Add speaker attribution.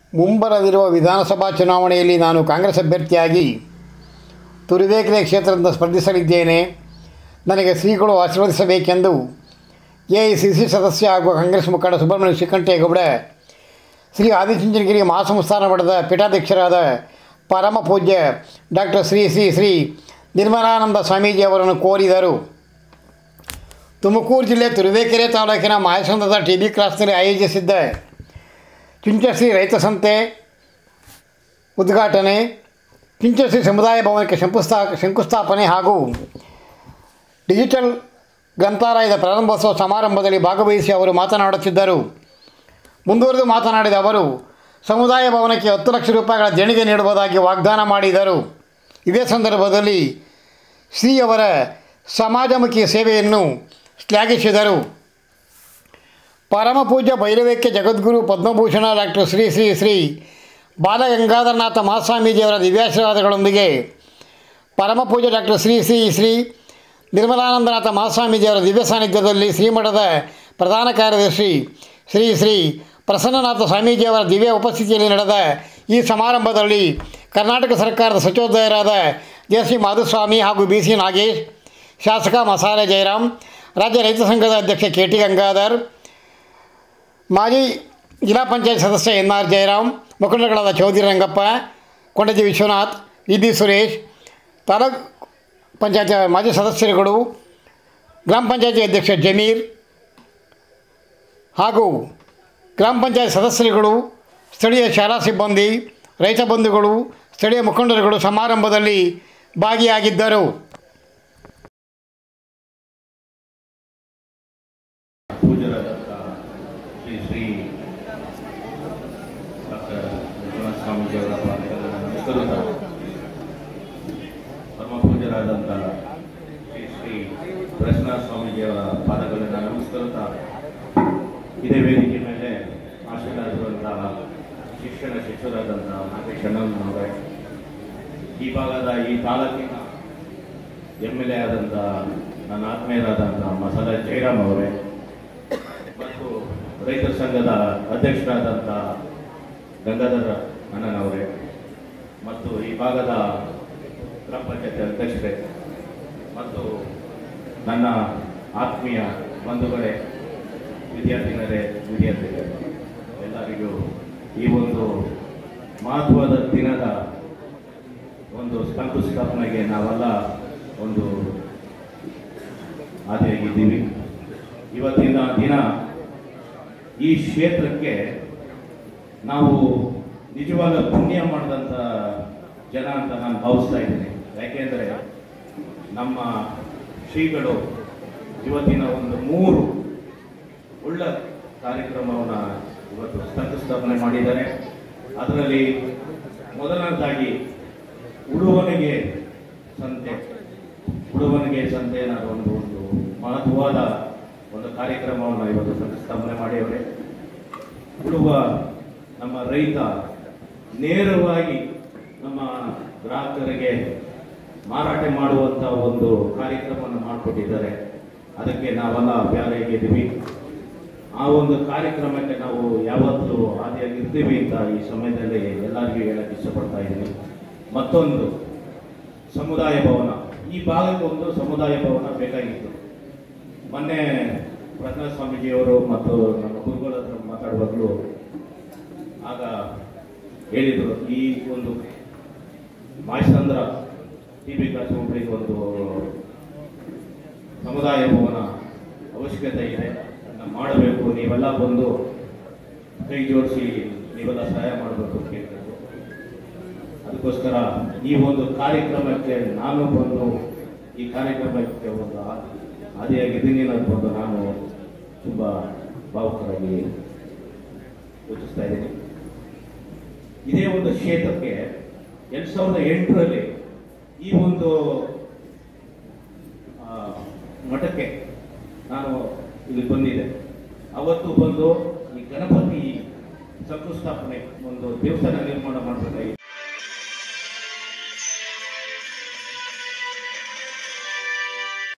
Speaker 1: ಮುಂಬರಲಿರುವ ವಿಧಾನಸಭಾ ಚುನಾವಣೆಯಲ್ಲಿ ನಾನು ಕಾಂಗ್ರೆಸ್ ಅಭ್ಯರ್ಥಿಯಾಗಿ ತುರುವೇಕೆರೆ ಕ್ಷೇತ್ರದಿಂದ ಸ್ಪರ್ಧಿಸಲಿದ್ದೇನೆ ನನಗೆ ಶ್ರೀಗಳು ಆಶೀರ್ವದಿಸಬೇಕೆಂದು ಎ ಐ ಸಿ ಸಿ ಸದಸ್ಯ ಹಾಗೂ ಕಾಂಗ್ರೆಸ್ ಮುಖಂಡ ಸುಬ್ರಹ್ಮಣ್ಯ ಶ್ರೀಕಂಠೇಗೌಡ ಶ್ರೀ ಆದಿಚುಂಚನಗಿರಿ ಮಹಾಸಂಸ್ಥಾನ ಮಠದ ಪೀಠಾಧ್ಯಕ್ಷರಾದ ಪರಮ ಪೂಜ್ಯ ಡಾಕ್ಟರ್ ಶ್ರೀ ಶ್ರೀ ಶ್ರೀ ನಿರ್ಮಲಾನಂದ ಸ್ವಾಮೀಜಿ ಅವರನ್ನು ಕೋರಿದರು ತುಮಕೂರು ಜಿಲ್ಲೆ ತುರುವೇಕೆರೆ ತಾಲೂಕಿನ ಮಾಯಸಂದ್ರದ ಟಿ ಬಿ ಕ್ರಾಸ್ನಲ್ಲಿ ಆಯೋಜಿಸಿದ್ದ ಚುಂಚಶ್ರೀ ರೈತ ಸಂತೆ ಉದ್ಘಾಟನೆ ಚುಂಚಶ್ರೀ ಸಮುದಾಯ ಭವನಕ್ಕೆ ಶಂಕುಸ್ಥಾ ಶಂಕುಸ್ಥಾಪನೆ ಹಾಗೂ ಡಿಜಿಟಲ್ ಗ್ರಂಥಾಲಯದ ಪ್ರಾರಂಭೋತ್ಸವ ಸಮಾರಂಭದಲ್ಲಿ ಭಾಗವಹಿಸಿ ಅವರು ಮಾತನಾಡುತ್ತಿದ್ದರು ಮುಂದುವರೆದು ಮಾತನಾಡಿದ ಅವರು ಸಮುದಾಯ ಭವನಕ್ಕೆ ಹತ್ತು ಲಕ್ಷ ರೂಪಾಯಿಗಳ ದೇಣಿಗೆ ನೀಡುವುದಾಗಿ ವಾಗ್ದಾನ ಮಾಡಿದರು ಇದೇ ಸಂದರ್ಭದಲ್ಲಿ ಶ್ರೀ ಅವರ ಸಮಾಜಮುಖಿ ಸೇವೆಯನ್ನು ಶ್ಲಾಘಿಸಿದರು ಪರಮಪೂಜ್ಯ ಭೈರವೇಕ್ಯ ಜಗದ್ಗುರು ಪದ್ಮಭೂಷಣ ಡಾಕ್ಟರ್ ಶ್ರೀ ಶ್ರೀ ಶ್ರೀ ಬಾಲಗಂಗಾಧರನಾಥ ಮಹಾಸ್ವಾಮೀಜಿಯವರ ದಿವ್ಯಾಶೀರ್ವಾದಗಳೊಂದಿಗೆ ಪರಮಪೂಜ್ಯ ಡಾಕ್ಟರ್ ಶ್ರೀ ಶ್ರೀ ಶ್ರೀ ನಿರ್ಮಲಾನಂದನಾಥ ಮಹಾಸ್ವಾಮೀಜಿಯವರ ದಿವ್ಯ ಸಾನ್ನಿಧ್ಯದಲ್ಲಿ ಶ್ರೀಮಠದ ಪ್ರಧಾನ ಕಾರ್ಯದರ್ಶಿ ಶ್ರೀ ಶ್ರೀ ಪ್ರಸನ್ನನಾಥ ಸ್ವಾಮೀಜಿಯವರ ದಿವ್ಯ ಉಪಸ್ಥಿತಿಯಲ್ಲಿ ನಡೆದ ಈ ಸಮಾರಂಭದಲ್ಲಿ ಕರ್ನಾಟಕ ಸರ್ಕಾರದ ಸಚಿವರಾದ ಜೆ ಸಿ ಮಾಧುಸ್ವಾಮಿ ಹಾಗೂ ಬಿ ಸಿ ನಾಗೇಶ್ ಶಾಸಕ ಮಸಾಲೆ ಜಯರಾಮ್ ರಾಜ್ಯ ರೈತ ಸಂಘದ ಅಧ್ಯಕ್ಷ ಕೆ ಟಿ ಗಂಗಾಧರ್ ಮಾಜಿ ಜಿಲ್ಲಾ ಪಂಚಾಯತ್ ಸದಸ್ಯ ಎನ್ ಆರ್ ಜಯರಾಮ್ ಮುಖಂಡರುಗಳಾದ ಚೌಧರಿ ರಂಗಪ್ಪ ಕೊಂಡಜಿ ವಿಶ್ವನಾಥ್ ಇ ಬಿ ಸುರೇಶ್ ತಾಲೂಕ್ ಪಂಚಾಯತ್ ಮಾಜಿ ಸದಸ್ಯರುಗಳು ಗ್ರಾಮ ಪಂಚಾಯತಿ ಅಧ್ಯಕ್ಷ ಜಮೀರ್ ಹಾಗೂ ಗ್ರಾಮ ಪಂಚಾಯತ್ ಸದಸ್ಯರುಗಳು ಸ್ಥಳೀಯ ಶಾಲಾ ಸಿಬ್ಬಂದಿ ರೈತ ಬಂಧುಗಳು ಸ್ಥಳೀಯ ಮುಖಂಡರುಗಳು ಸಮಾರಂಭದಲ್ಲಿ ಭಾಗಿಯಾಗಿದ್ದರು
Speaker 2: ಪೂಜ್ಯರಾದಂಥ ಶ್ರೀ ಶ್ರೀ ಡಾಕ್ಟರ್ ವಿಶ್ವನಾಥ ಸ್ವಾಮೀಜಿಯವರ ಪಾದಗಳನ್ನು ನಮಸ್ಕರಿಸುತ್ತಾ ಪರಮ ಪೂಜ್ಯರಾದಂಥ ಶ್ರೀ ಶ್ರೀ ಪ್ರಶ್ನಾಥ ಸ್ವಾಮೀಜಿಯವರ ಪಾದಗಳನ್ನು ನಮಸ್ಕರಿಸುತ್ತಾ ಇದೇ ವೇದಿಕೆ ಮೇಲೆ ಆಶೀರ್ವಾದಿರುವಂತಹ ಶಿಕ್ಷಣ ಶಿಕ್ಷಕರಾದಂಥ ನಾಗೇಶ್ ಅಣ್ಣನವರೇ ಈ ಭಾಗದ ಈ ತಾಲೂಕಿನ ಎಮ್ ಎಲ್ ಎ ಆದಂಥ ನನ್ನ ಆತ್ಮೀಯರಾದಂಥ ಮಸಾಲ ಜಯರಾಮ್ ಅವರೇ ಮತ್ತು ರೈತರ ಸಂಘದ ಅಧ್ಯಕ್ಷರಾದಂಥ ಗಂಗಾಧರ ಅಣ್ಣನವರೇ ಮತ್ತು ಈ ಭಾಗದ ಗ್ರಾಮ ಪಂಚಾಯತ್ ಅಧ್ಯಕ್ಷರೇ ಮತ್ತು ನನ್ನ ಆತ್ಮೀಯ ಬಂಧುಗಳೇ ವಿದ್ಯಾರ್ಥಿನರೇ ವಿದ್ಯಾರ್ಥಿಗಳೇ ಎಲ್ಲರಿಗೂ ಈ ಒಂದು ಮಹತ್ವದ ದಿನದ ಒಂದು ಶಂಕುಸ್ಥಾಪನೆಗೆ ನಾವೆಲ್ಲ ಒಂದು ಆದಿಯಾಗಿದ್ದೀವಿ ಇವತ್ತಿನ ದಿನ ಈ ಕ್ಷೇತ್ರಕ್ಕೆ ನಾವು ನಿಜವಾದ ಪುಣ್ಯ ಮಾಡಿದಂಥ ಜನ ಅಂತ ನಾನು ಭಾವಿಸ್ತಾ ಇದ್ದೀನಿ ಯಾಕೆಂದರೆ ನಮ್ಮ ಶ್ರೀಗಳು ಇವತ್ತಿನ ಒಂದು ಮೂರು ಒಳ್ಳೆ ಕಾರ್ಯಕ್ರಮವನ್ನು ಇವತ್ತು ಶಂಕುಸ್ಥಾಪನೆ ಮಾಡಿದ್ದಾರೆ ಅದರಲ್ಲಿ ಮೊದಲನೇದಾಗಿ ಉಡುವನಿಗೆ ಸಂತೆ ಉಡುವನಿಗೆ ಸಂತೆ ಅನ್ನೋದು ಒಂದು ಒಂದು ಮಹತ್ವವಾದ ಒಂದು ಕಾರ್ಯಕ್ರಮವನ್ನು ಇವತ್ತು ಶಂಕುಸ್ಥಾಪನೆ ಮಾಡಿಯವರೆ ಉಡುವ ನಮ್ಮ ರೈತ ನೇರವಾಗಿ ನಮ್ಮ ಗ್ರಾಹಕರಿಗೆ ಮಾರಾಟ ಮಾಡುವಂಥ ಒಂದು ಕಾರ್ಯಕ್ರಮವನ್ನು ಮಾಡಿಕೊಟ್ಟಿದ್ದಾರೆ ಅದಕ್ಕೆ ನಾವೆಲ್ಲ ಬ್ಯಾರೆಗಿದ್ದೀವಿ ಆ ಒಂದು ಕಾರ್ಯಕ್ರಮಕ್ಕೆ ನಾವು ಯಾವತ್ತೂ ಆದಿಯಾಗಿರ್ತೀವಿ ಅಂತ ಈ ಸಮಯದಲ್ಲಿ ಎಲ್ಲರಿಗೂ ಹೇಳಕ್ಕೆ ಇಷ್ಟಪಡ್ತಾ ಇದ್ದೀನಿ ಮತ್ತೊಂದು ಸಮುದಾಯ ಭವನ ಈ ಭಾಗಕ್ಕೆ ಒಂದು ಸಮುದಾಯ ಭವನ ಬೇಕಾಗಿತ್ತು ಮೊನ್ನೆ ಪ್ರಸನ್ನ ಸ್ವಾಮೀಜಿಯವರು ಮತ್ತು ನಮ್ಮ ಗುರುಗಳ ಹತ್ರ ಮಾತಾಡುವಾಗಲೂ ಆಗ ಹೇಳಿದರು ಈ ಒಂದು ಮಾಯಸಂದ್ರ ಟಿ ಬಿ ಕಾಸೊಬ್ಬರಿಗೆ ಒಂದು ಸಮುದಾಯ ಭವನ ಅವಶ್ಯಕತೆ ಇದೆ ಅದನ್ನ ಮಾಡಬೇಕು ನೀವೆಲ್ಲ ಬಂದು ಕೈ ಜೋಡಿಸಿ ನೀವೆಲ್ಲ ಸಹಾಯ ಮಾಡಬೇಕು ಅಂತ ಕೇಳಬೇಕು ಅದಕ್ಕೋಸ್ಕರ ಈ ಒಂದು ಕಾರ್ಯಕ್ರಮಕ್ಕೆ ನಾನು ಬಂದು ಈ ಕಾರ್ಯಕ್ರಮಕ್ಕೆ ಒಂದು ಆ- ಆದಿಯಾಗಿದ್ದೀನಿ ಅನ್ನೋದು ಬಂದು ನಾನು ತುಂಬ ಭಾವುಕರಾಗಿ ಯೋಚಿಸ್ತಾ ಇದ್ದೀನಿ ಇದೇ ಒಂದು ಕ್ಷೇತ್ರಕ್ಕೆ ಎರಡು ಸಾವಿರದ ಎಂಟರಲ್ಲಿ ಈ ಒಂದು ಆ, ಮಠಕ್ಕೆ ನಾನು ಇಲ್ಲಿ ಬಂದಿದ್ದೆ ಅವತ್ತು ಬಂದು ಈ ಗಣಪತಿ ಶಂಕುಸ್ಥಾಪನೆ ಒಂದು ದೇವಸ್ಥಾನ ನಿರ್ಮಾಣ ಮಾಡಬೇಕಾಗಿತ್ತು